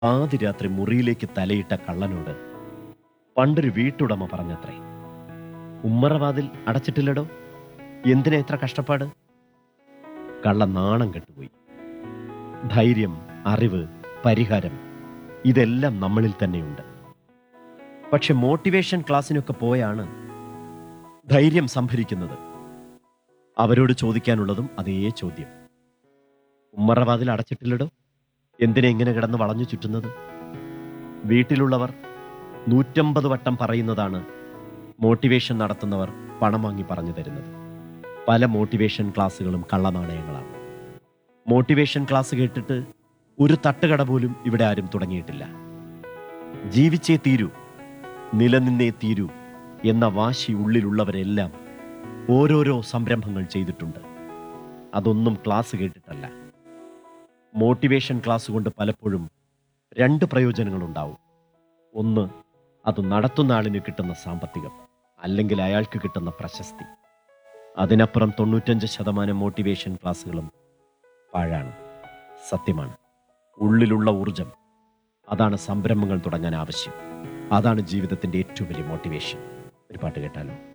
ആദ്യ രാത്രി മുറിയിലേക്ക് തലയിട്ട കള്ളനോട് പണ്ടൊരു വീട്ടുടമ പറഞ്ഞത്രേ ഉമ്മറവാതിൽ അടച്ചിട്ടില്ലടോ എന്തിനാ ഇത്ര കഷ്ടപ്പാട് കള്ള നാണം കെട്ടുപോയി ധൈര്യം അറിവ് പരിഹാരം ഇതെല്ലാം നമ്മളിൽ തന്നെയുണ്ട് പക്ഷെ മോട്ടിവേഷൻ ക്ലാസ്സിനൊക്കെ പോയാണ് ധൈര്യം സംഭരിക്കുന്നത് അവരോട് ചോദിക്കാനുള്ളതും അതേ ചോദ്യം ഉമ്മറവാതിൽ അടച്ചിട്ടില്ലടോ എന്തിനാ ഇങ്ങനെ കിടന്ന് വളഞ്ഞു ചുറ്റുന്നത് വീട്ടിലുള്ളവർ നൂറ്റമ്പത് വട്ടം പറയുന്നതാണ് മോട്ടിവേഷൻ നടത്തുന്നവർ പണം വാങ്ങി പറഞ്ഞു തരുന്നത് പല മോട്ടിവേഷൻ ക്ലാസ്സുകളും കള്ളനാണയങ്ങളാണ് മോട്ടിവേഷൻ ക്ലാസ് കേട്ടിട്ട് ഒരു തട്ടുകട പോലും ഇവിടെ ആരും തുടങ്ങിയിട്ടില്ല ജീവിച്ചേ തീരൂ നിലനിന്നേ തീരൂ എന്ന വാശി ഉള്ളിലുള്ളവരെല്ലാം ഓരോരോ സംരംഭങ്ങൾ ചെയ്തിട്ടുണ്ട് അതൊന്നും ക്ലാസ് കേട്ടിട്ടല്ല മോട്ടിവേഷൻ ക്ലാസ് കൊണ്ട് പലപ്പോഴും രണ്ട് പ്രയോജനങ്ങളുണ്ടാവും ഒന്ന് അത് നടത്തുന്ന ആളിന് കിട്ടുന്ന സാമ്പത്തികം അല്ലെങ്കിൽ അയാൾക്ക് കിട്ടുന്ന പ്രശസ്തി അതിനപ്പുറം തൊണ്ണൂറ്റഞ്ച് ശതമാനം മോട്ടിവേഷൻ ക്ലാസ്സുകളും പാഴാണ് സത്യമാണ് ഉള്ളിലുള്ള ഊർജം അതാണ് സംരംഭങ്ങൾ തുടങ്ങാൻ ആവശ്യം അതാണ് ജീവിതത്തിന്റെ ഏറ്റവും വലിയ മോട്ടിവേഷൻ ഒരു പാട്ട് കേട്ടാലോ